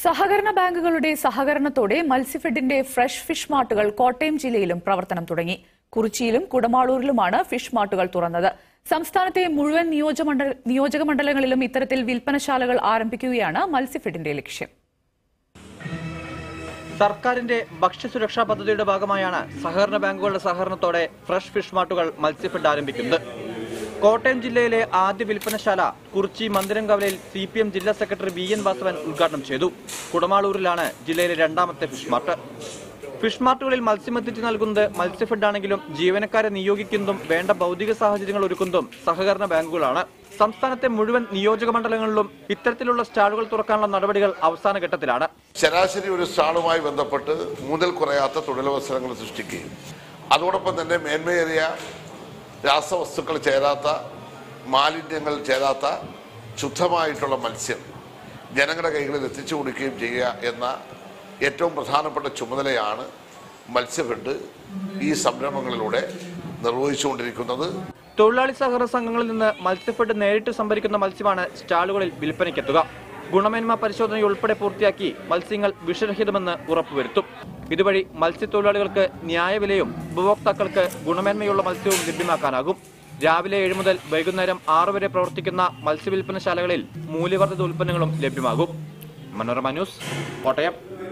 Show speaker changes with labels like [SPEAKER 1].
[SPEAKER 1] സഹകരണ ബാങ്കുകളുടെ സഹകരണത്തോടെ മത്സ്യഫെഡിന്റെ ഫ്രഷ് ഫിഷ് മാർട്ടുകൾ കോട്ടയം ജില്ലയിലും പ്രവർത്തനം തുടങ്ങി കുറിച്ചിയിലും കുടമാളൂരിലുമാണ് ഫിഷ് മാർട്ടുകൾ തുറന്നത് സംസ്ഥാനത്തെ മുഴുവൻ നിയോജമണ്ഡല നിയോജക മണ്ഡലങ്ങളിലും ഇത്തരത്തിൽ വിൽപ്പനശാലകൾ ആരംഭിക്കുകയാണ് മത്സ്യഫെഡിന്റെ ലക്ഷ്യം
[SPEAKER 2] സർക്കാരിന്റെ ഭക്ഷ്യസുരക്ഷാ പദ്ധതിയുടെ ഭാഗമായാണ് സഹകരണ ബാങ്കുകളുടെ സഹകരണത്തോടെ ഫ്രഷ് ഫിഷ് മാർട്ടുകൾ മത്സ്യഫെഡ് ആരംഭിക്കുന്നത് കോട്ടയം ജില്ലയിലെ ആദ്യ വിൽപ്പനശാല കുറിച്ചി മന്ദിരംകവലയിൽ സി പി എം ജില്ലാ സെക്രട്ടറി ബി എൻ വാസവൻ ഉദ്ഘാടനം ചെയ്തു കുടമാളൂരിലാണ് ജില്ലയിലെ രണ്ടാമത്തെ ഫിഷ് മാർട്ട് ഫിഷ് മാർട്ടുകളിൽ മത്സ്യമെത്തിച്ച് നൽകുന്നത് മത്സ്യഫെഡ് ആണെങ്കിലും ജീവനക്കാരെ നിയോഗിക്കുന്നതും വേണ്ട ഭൗതിക സാഹചര്യങ്ങൾ ഒരുക്കുന്നതും സഹകരണ ബാങ്കുകളാണ് സംസ്ഥാനത്തെ മുഴുവൻ നിയോജക മണ്ഡലങ്ങളിലും ഇത്തരത്തിലുള്ള സ്റ്റാളുകൾ തുറക്കാനുള്ള നടപടികൾ അവസാന ഘട്ടത്തിലാണ്
[SPEAKER 3] ശരാശരി ഒരു സ്റ്റാളുമായി ബന്ധപ്പെട്ട് മൂന്നിൽ കുറയാത്ത തൊഴിലവസരങ്ങൾ സൃഷ്ടിക്കുകയും അതോടൊപ്പം തന്നെ മേന്മയേറിയ രാസവസ്തുക്കൾ ചേരാത്ത മാലിന്യങ്ങൾ ചേരാത്ത ശുദ്ധമായിട്ടുള്ള മത്സ്യം ജനങ്ങളുടെ കൈകളിൽ എത്തിച്ചു കൊടുക്കുകയും ചെയ്യുക എന്ന ഏറ്റവും പ്രധാനപ്പെട്ട ചുമതലയാണ് മത്സ്യഫെഡ് ഈ സംരംഭങ്ങളിലൂടെ നിർവഹിച്ചുകൊണ്ടിരിക്കുന്നത്
[SPEAKER 2] തൊഴിലാളി സഹകരണ സംഘങ്ങളിൽ നിന്ന് മത്സ്യഫെഡ് നേരിട്ട് സംഭരിക്കുന്ന മത്സ്യമാണ് സ്റ്റാളുകളിൽ വിൽപ്പനയ്ക്കെത്തുക ഗുണമേന്മ പരിശോധനയുൾപ്പെടെ പൂർത്തിയാക്കി മത്സ്യങ്ങൾ വിഷരഹിതമെന്ന് ഉറപ്പുവരുത്തും ഇതുവഴി മത്സ്യത്തൊഴിലാളികൾക്ക് ന്യായവിലയും ഉപഭോക്താക്കൾക്ക് ഗുണമേന്മയുള്ള മത്സ്യവും ലഭ്യമാക്കാനാകും രാവിലെ ഏഴ് മുതൽ വൈകുന്നേരം ആറ് വരെ പ്രവർത്തിക്കുന്ന മത്സ്യവില്പനശാലകളിൽ മൂല്യവർദ്ധിത ഉൽപ്പന്നങ്ങളും ലഭ്യമാകും മനോരമ ന്യൂസ് കോട്ടയം